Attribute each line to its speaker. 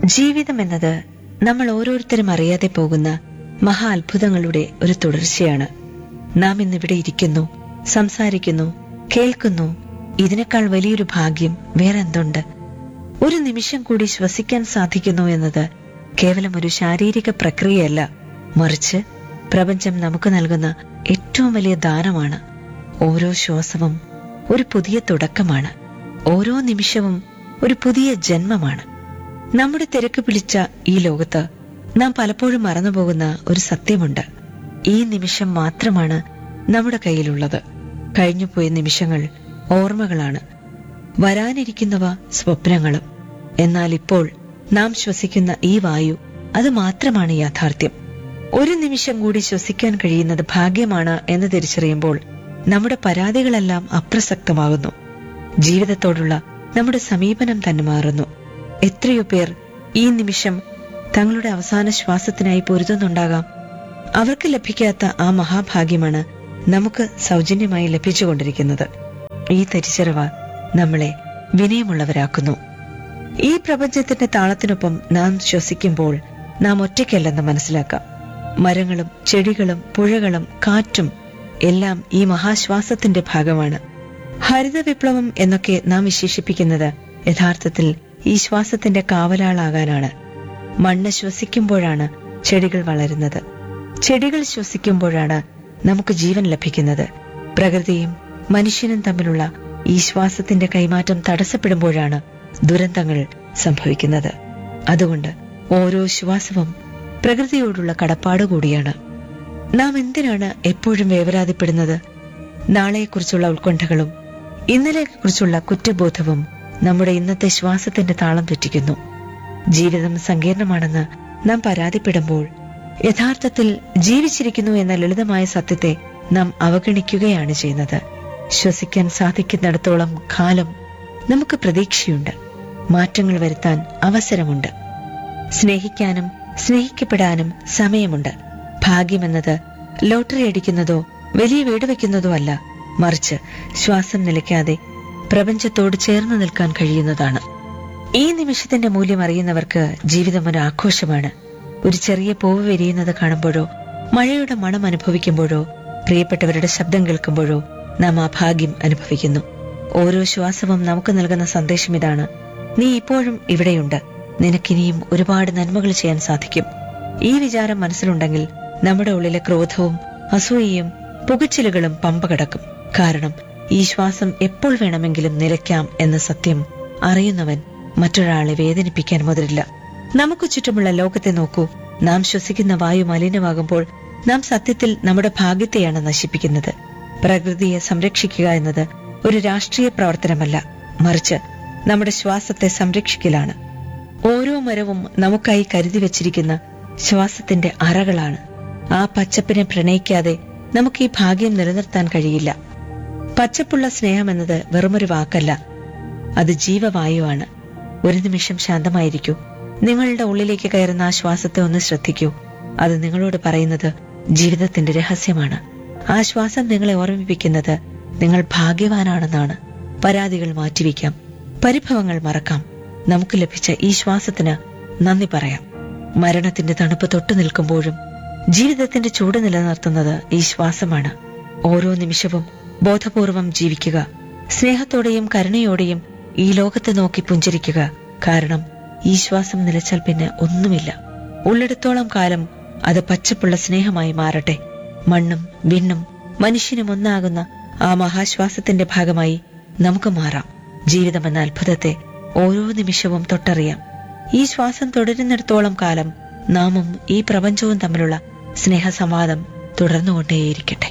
Speaker 1: ജീവിതം എന്നത് നമ്മൾ ഓരോരുത്തരും അറിയാതെ പോകുന്ന മഹാ അത്ഭുതങ്ങളുടെ ഒരു തുടർച്ചയാണ് നാം ഇന്നിവിടെ ഇരിക്കുന്നു സംസാരിക്കുന്നു കേൾക്കുന്നു ഇതിനേക്കാൾ വലിയൊരു ഭാഗ്യം വേറെന്തുണ്ട് ഒരു നിമിഷം കൂടി ശ്വസിക്കാൻ സാധിക്കുന്നു എന്നത് കേവലം ഒരു ശാരീരിക പ്രക്രിയയല്ല മറിച്ച് പ്രപഞ്ചം നമുക്ക് നൽകുന്ന ഏറ്റവും വലിയ ദാനമാണ് ഓരോ ശ്വാസവും ഒരു പുതിയ തുടക്കമാണ് ഓരോ നിമിഷവും ഒരു പുതിയ ജന്മമാണ് നമ്മുടെ തിരക്ക് പിടിച്ച ഈ ലോകത്ത് നാം പലപ്പോഴും മറന്നുപോകുന്ന ഒരു സത്യമുണ്ട് ഈ നിമിഷം മാത്രമാണ് നമ്മുടെ കയ്യിലുള്ളത് കഴിഞ്ഞുപോയ നിമിഷങ്ങൾ ഓർമ്മകളാണ് വരാനിരിക്കുന്നവ സ്വപ്നങ്ങളും എന്നാൽ ഇപ്പോൾ നാം ശ്വസിക്കുന്ന ഈ വായു അത് മാത്രമാണ് യാഥാർത്ഥ്യം ഒരു നിമിഷം കൂടി ശ്വസിക്കാൻ കഴിയുന്നത് ഭാഗ്യമാണ് എന്ന് തിരിച്ചറിയുമ്പോൾ നമ്മുടെ പരാതികളെല്ലാം അപ്രസക്തമാകുന്നു ജീവിതത്തോടുള്ള നമ്മുടെ സമീപനം തന്നെ മാറുന്നു എത്രയോ പേർ ഈ നിമിഷം തങ്ങളുടെ അവസാന ശ്വാസത്തിനായി പൊരുതുന്നുണ്ടാകാം അവർക്ക് ലഭിക്കാത്ത ആ മഹാഭാഗ്യമാണ് നമുക്ക് സൗജന്യമായി ലഭിച്ചുകൊണ്ടിരിക്കുന്നത് ഈ തിരിച്ചറിവ് നമ്മളെ വിനയമുള്ളവരാക്കുന്നു ഈ പ്രപഞ്ചത്തിന്റെ താളത്തിനൊപ്പം നാം ശ്വസിക്കുമ്പോൾ നാം ഒറ്റയ്ക്കല്ലെന്ന് മനസ്സിലാക്കാം മരങ്ങളും ചെടികളും പുഴകളും കാറ്റും എല്ലാം ഈ മഹാശ്വാസത്തിന്റെ ഭാഗമാണ് ഹരിത വിപ്ലവം എന്നൊക്കെ നാം വിശേഷിപ്പിക്കുന്നത് യഥാർത്ഥത്തിൽ ഈ ശ്വാസത്തിന്റെ കാവലാളാകാനാണ് മണ്ണ് ശ്വസിക്കുമ്പോഴാണ് ചെടികൾ വളരുന്നത് ചെടികൾ ശ്വസിക്കുമ്പോഴാണ് നമുക്ക് ജീവൻ ലഭിക്കുന്നത് പ്രകൃതിയും മനുഷ്യനും തമ്മിലുള്ള ഈ ശ്വാസത്തിന്റെ കൈമാറ്റം തടസ്സപ്പെടുമ്പോഴാണ് ദുരന്തങ്ങൾ സംഭവിക്കുന്നത് അതുകൊണ്ട് ഓരോ ശ്വാസവും പ്രകൃതിയോടുള്ള കടപ്പാട് കൂടിയാണ് നാം എന്തിനാണ് എപ്പോഴും വേവരാതിപ്പെടുന്നത് നാളെയെക്കുറിച്ചുള്ള ഉത്കണ്ഠകളും ഇന്നലെക്കുറിച്ചുള്ള കുറ്റബോധവും നമ്മുടെ ഇന്നത്തെ ശ്വാസത്തിന്റെ താളം തെറ്റിക്കുന്നു ജീവിതം സങ്കീർണമാണെന്ന് നാം പരാതിപ്പെടുമ്പോൾ യഥാർത്ഥത്തിൽ ജീവിച്ചിരിക്കുന്നു എന്ന ലളിതമായ സത്യത്തെ നാം അവഗണിക്കുകയാണ് ചെയ്യുന്നത് ശ്വസിക്കാൻ സാധിക്കുന്നിടത്തോളം കാലം നമുക്ക് പ്രതീക്ഷയുണ്ട് മാറ്റങ്ങൾ വരുത്താൻ അവസരമുണ്ട് സ്നേഹിക്കാനും സ്നേഹിക്കപ്പെടാനും സമയമുണ്ട് ഭാഗ്യമെന്നത് ലോട്ടറി അടിക്കുന്നതോ വലിയ വീട് വെക്കുന്നതോ അല്ല മറിച്ച് ശ്വാസം നിലയ്ക്കാതെ പ്രപഞ്ചത്തോട് ചേർന്ന് നിൽക്കാൻ കഴിയുന്നതാണ് ഈ നിമിഷത്തിന്റെ മൂല്യം അറിയുന്നവർക്ക് ജീവിതം ഒരു ആഘോഷമാണ് ഒരു ചെറിയ പൂവ് വിരിയുന്നത് കാണുമ്പോഴോ മഴയുടെ മണം അനുഭവിക്കുമ്പോഴോ പ്രിയപ്പെട്ടവരുടെ ശബ്ദം കേൾക്കുമ്പോഴോ നാം ആ ഭാഗ്യം അനുഭവിക്കുന്നു ഓരോ ശ്വാസവും നമുക്ക് നൽകുന്ന സന്ദേശം ഇതാണ് നീ ഇപ്പോഴും ഇവിടെയുണ്ട് നിനക്കിനിയും ഒരുപാട് നന്മകൾ ചെയ്യാൻ സാധിക്കും ഈ വിചാരം മനസ്സിലുണ്ടെങ്കിൽ നമ്മുടെ ഉള്ളിലെ ക്രോധവും അസൂയയും പുകച്ചിലുകളും പമ്പ കടക്കും കാരണം ഈ ശ്വാസം എപ്പോൾ വേണമെങ്കിലും നിലയ്ക്കാം എന്ന സത്യം അറിയുന്നവൻ മറ്റൊരാളെ വേദനിപ്പിക്കാൻ മുതിരില്ല നമുക്ക് ചുറ്റുമുള്ള ലോകത്തെ നോക്കൂ നാം ശ്വസിക്കുന്ന വായു മലിനമാകുമ്പോൾ നാം സത്യത്തിൽ നമ്മുടെ ഭാഗ്യത്തെയാണ് നശിപ്പിക്കുന്നത് പ്രകൃതിയെ സംരക്ഷിക്കുക എന്നത് ഒരു രാഷ്ട്രീയ പ്രവർത്തനമല്ല മറിച്ച് നമ്മുടെ ശ്വാസത്തെ സംരക്ഷിക്കലാണ് ഓരോ മരവും നമുക്കായി കരുതി വച്ചിരിക്കുന്ന ശ്വാസത്തിന്റെ അറകളാണ് ആ പച്ചപ്പിനെ പ്രണയിക്കാതെ നമുക്ക് ഈ ഭാഗ്യം നിലനിർത്താൻ കഴിയില്ല പച്ചപ്പുള്ള സ്നേഹമെന്നത് വെറുമൊരു വാക്കല്ല അത് ജീവവായുവാണ് ഒരു നിമിഷം ശാന്തമായിരിക്കൂ നിങ്ങളുടെ ഉള്ളിലേക്ക് കയറുന്ന ആ ശ്വാസത്തെ ഒന്ന് ശ്രദ്ധിക്കൂ അത് നിങ്ങളോട് പറയുന്നത് ജീവിതത്തിന്റെ രഹസ്യമാണ് ആ ശ്വാസം നിങ്ങളെ ഓർമ്മിപ്പിക്കുന്നത് നിങ്ങൾ ഭാഗ്യവാനാണെന്നാണ് പരാതികൾ മാറ്റിവെക്കാം പരിഭവങ്ങൾ മറക്കാം നമുക്ക് ലഭിച്ച ഈ ശ്വാസത്തിന് നന്ദി പറയാം മരണത്തിന്റെ തണുപ്പ് തൊട്ടു നിൽക്കുമ്പോഴും ജീവിതത്തിന്റെ ചൂട് നിലനിർത്തുന്നത് ഈ ശ്വാസമാണ് ഓരോ നിമിഷവും ബോധപൂർവം ജീവിക്കുക സ്നേഹത്തോടെയും കരുണയോടെയും ഈ ലോകത്തെ നോക്കി പുഞ്ചിരിക്കുക കാരണം ഈ ശ്വാസം നിലച്ചാൽ പിന്നെ ഒന്നുമില്ല ഉള്ളിടത്തോളം കാലം അത് പച്ചപ്പുള്ള സ്നേഹമായി മാറട്ടെ മണ്ണും വിണ്ണും മനുഷ്യനും ഒന്നാകുന്ന ആ മഹാശ്വാസത്തിന്റെ ഭാഗമായി നമുക്ക് മാറാം ജീവിതമെന്ന അത്ഭുതത്തെ ഓരോ നിമിഷവും തൊട്ടറിയാം ഈ ശ്വാസം തുടരുന്നിടത്തോളം കാലം നാമും ഈ പ്രപഞ്ചവും തമ്മിലുള്ള സ്നേഹസംവാദം തുടർന്നുകൊണ്ടേയിരിക്കട്ടെ